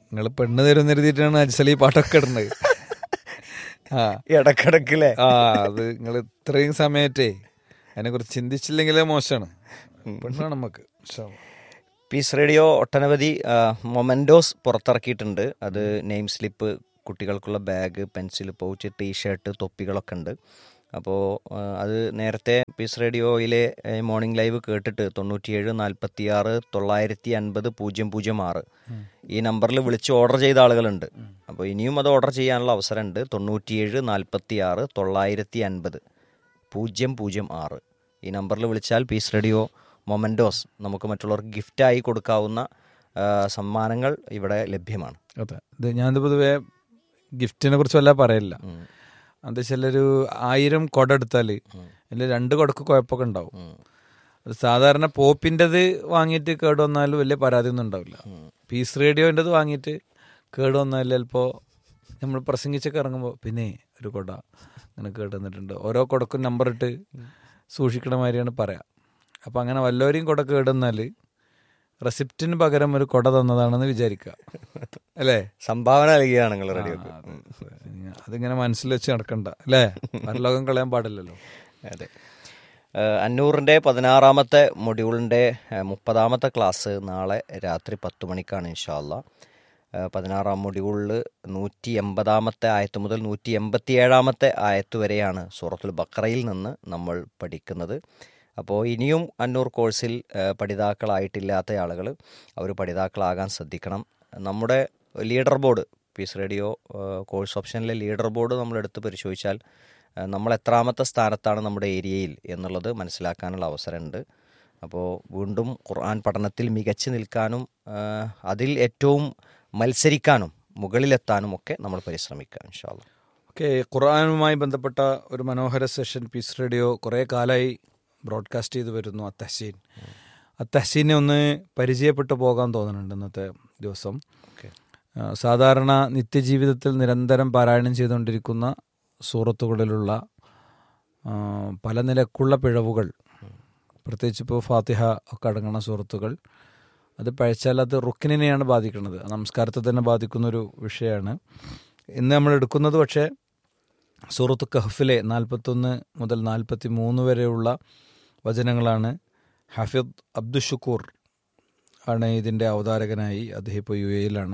നിങ്ങൾ പെണ്ണ് തരുമെന്ന് എഴുതിയിട്ടാണ് അജ്സലി പാട്ടൊക്കെ ഇടുന്നത് ആ ഇടക്കിടക്കില്ലേ ആ അത് നിങ്ങൾ ഇത്രയും സമയത്തേ അതിനെക്കുറിച്ച് ചിന്തിച്ചില്ലെങ്കിലേ മോശമാണ് പെണ്ണാണ് നമുക്ക് ഇൻഷാ അള്ളാ. പീസ് റേഡിയോ ഒട്ടനവധി ആ, മൊമെൻറ്റോസ് പുറത്തിറക്കിയിട്ടുണ്ട് അത് നെയിം സ്ലിപ്പ് കുട്ടികൾക്കുള്ള ബാഗ് പെൻസിൽ പൗച്ച് ടീഷർട്ട് തൊപ്പികളൊക്കെ ഉണ്ട് അപ്പോൾ അത് നേരത്തെ പീസ് റേഡിയോയിലെ ഏ, മോർണിംഗ് ലൈവ് കേട്ടിട്ട് തൊണ്ണൂറ്റിയേഴ് നാൽപ്പത്തി ആറ് തൊള്ളായിരത്തി അൻപത് പൂജ്യം പൂജ്യം ആറ് ഈ നമ്പറിൽ വിളിച്ച് ഓർഡർ ചെയ്ത ആളുകളുണ്ട് അപ്പോൾ ഇനിയും അത് ഓർഡർ ചെയ്യാനുള്ള അവസരമുണ്ട് തൊണ്ണൂറ്റിയേഴ് നാൽപ്പത്തി ആറ് തൊള്ളായിരത്തി അൻപത് പൂജ്യം പൂജ്യം ആറ് ഈ നമ്പറിൽ വിളിച്ചാൽ പീസ് റേഡിയോ മൊമെൻറ്റോസ് നമുക്ക് മറ്റുള്ളവർക്ക് ഗിഫ്റ്റായി കൊടുക്കാവുന്ന ആ, സമ്മാനങ്ങൾ ഇവിടെ ലഭ്യമാണ് അതെ ഇത് ഞാനിത് പൊതുവേ ഗിഫ്റ്റിനെ കുറിച്ച് വല്ല പറയില്ല എന്താ വെച്ചാൽ ഒരു ആയിരം കൊട എടുത്താൽ അതിൽ രണ്ട് കൊടക്ക് കുഴപ്പമൊക്കെ ഉണ്ടാവും അത് സാധാരണ പോപ്പിൻ്റെത് വാങ്ങിയിട്ട് കേട് വന്നാൽ വലിയ പരാതിയൊന്നും ഉണ്ടാവില്ല പീസ് റേഡിയോൻ്റെത് വാങ്ങിയിട്ട് കേട് വന്നാൽ ചിലപ്പോൾ നമ്മൾ പ്രസംഗിച്ചൊക്കെ ഇറങ്ങുമ്പോൾ പിന്നെ ഒരു കൊട അങ്ങനെ കേട് വന്നിട്ടുണ്ട് ഓരോ കൊടക്കും നമ്പർ ഇട്ട് സൂക്ഷിക്കണ മാതിരിയാണ് പറയാം അപ്പം അങ്ങനെ വല്ലവരെയും കൊട കേട് വന്നാൽ റെസിപ്റ്റിന് പകരം ഒരു കൊട തന്നതാണെന്ന് വിചാരിക്കുക അല്ലേ സംഭാവന നൽകിയാണ് നിങ്ങൾ റേഡിയോ ആ, അതെ. അതിങ്ങനെ മനസ്സിൽ വെച്ച് നടക്കണ്ട അല്ലേ പരലോകം കളയാൻ പാടില്ലല്ലോ അതെ ഏഹ് അന്നൂറിൻ്റെ പതിനാറാമത്തെ മൊഡ്യൂളിൻ്റെ ഏഹ് മുപ്പതാമത്തെ ക്ലാസ് നാളെ രാത്രി പത്ത് മണിക്കാണ് ഇൻഷാല്ല പതിനാറാം മൊഡ്യൂളിൽ നൂറ്റി എൺപതാമത്തെ ആയത്ത് മുതൽ നൂറ്റി എൺപത്തി ഏഴാമത്തെ ആയത്ത് വരെയാണ് സൂറത്തുൽ ബക്രയിൽ നിന്ന് നമ്മൾ പഠിക്കുന്നത് അപ്പോൾ ഇനിയും അന്നൂർ കോഴ്സിൽ ഏഹ് പഠിതാക്കളായിട്ടില്ലാത്ത ആളുകൾ അവർ പഠിതാക്കളാകാൻ ശ്രദ്ധിക്കണം നമ്മുടെ ലീഡർ ബോർഡ് പീസ് റേഡിയോ ഏഹ് കോഴ്സ് ഓപ്ഷനിലെ ലീഡർ ബോർഡ് നമ്മൾ എടുത്ത് പരിശോധിച്ചാൽ ഏഹ് നമ്മൾ എത്രാമത്തെ സ്ഥാനത്താണ് നമ്മുടെ ഏരിയയിൽ എന്നുള്ളത് മനസ്സിലാക്കാനുള്ള അവസരമുണ്ട് അപ്പോൾ വീണ്ടും ഖുർആൻ പഠനത്തിൽ മികച്ചു നിൽക്കാനും ഏഹ് അതിൽ ഏറ്റവും മത്സരിക്കാനും മുകളിലെത്താനും ഒക്കെ നമ്മൾ പരിശ്രമിക്കാം ഇൻഷാല്ല ഓക്കെ ഖുർആാനുമായി ബന്ധപ്പെട്ട ഒരു മനോഹര സെഷൻ പീസ് റേഡിയോ കുറേ കാലമായി ബ്രോഡ്കാസ്റ്റ് ചെയ്ത് വരുന്നു അത്തഹസീൻ അത്തഹസീനെ ഒന്ന് പരിചയപ്പെട്ടു പോകാൻ തോന്നുന്നുണ്ട് ഇന്നത്തെ ദിവസം ആ, സാധാരണ നിത്യജീവിതത്തിൽ നിരന്തരം പാരായണം ചെയ്തുകൊണ്ടിരിക്കുന്ന സൂറത്തുകളിലുള്ള ആ, പല നിലക്കുള്ള പിഴവുകൾ പ്രത്യേകിച്ച് ഇപ്പോൾ ഫാത്തിഹ ഒക്കെ അടങ്ങുന്ന സൂറത്തുകൾ അത് പഴച്ചാൽ അത് റുക്കിനെയാണ് ബാധിക്കുന്നത് നമസ്കാരത്തെ തന്നെ ബാധിക്കുന്ന ഒരു വിഷയമാണ് ഇന്ന് നമ്മൾ എടുക്കുന്നത് പക്ഷേ സൂറത്ത് കഹഫിലെ നാൽപ്പത്തൊന്ന് മുതൽ നാൽപ്പത്തി മൂന്ന് വരെയുള്ള വചനങ്ങളാണ് ഹഫിദ് അബ്ദുഷുക്കൂർ ആണ് ഇതിൻ്റെ അവതാരകനായി അദ്ദേഹം ഇപ്പോൾ യു എയിലാണ്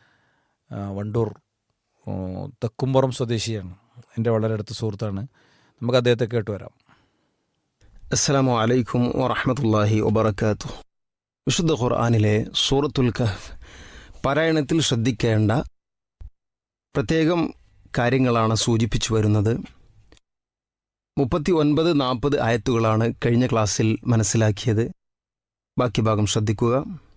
ആ, വണ്ടൂർ ഓ, തെക്കുംപുറം സ്വദേശിയാണ് എൻ്റെ വളരെ അടുത്ത സുഹൃത്താണ് നമുക്ക് അദ്ദേഹത്തെ കേട്ടു വരാം അസ്സലാമു അലൈക്കും വറഹമത്തല്ലാഹി വബർക്കാത്തു വിശുദ്ധ ഖുർആാനിലെ സൂറത്തുൽ കഹ്ഫ് പാരായണത്തിൽ ശ്രദ്ധിക്കേണ്ട പ്രത്യേകം കാര്യങ്ങളാണ് സൂചിപ്പിച്ചു വരുന്നത് മുപ്പത്തി ഒൻപത് നാൽപ്പത് ആയത്തുകളാണ് കഴിഞ്ഞ ക്ലാസ്സിൽ മനസ്സിലാക്കിയത് ബാക്കി ഭാഗം ശ്രദ്ധിക്കുക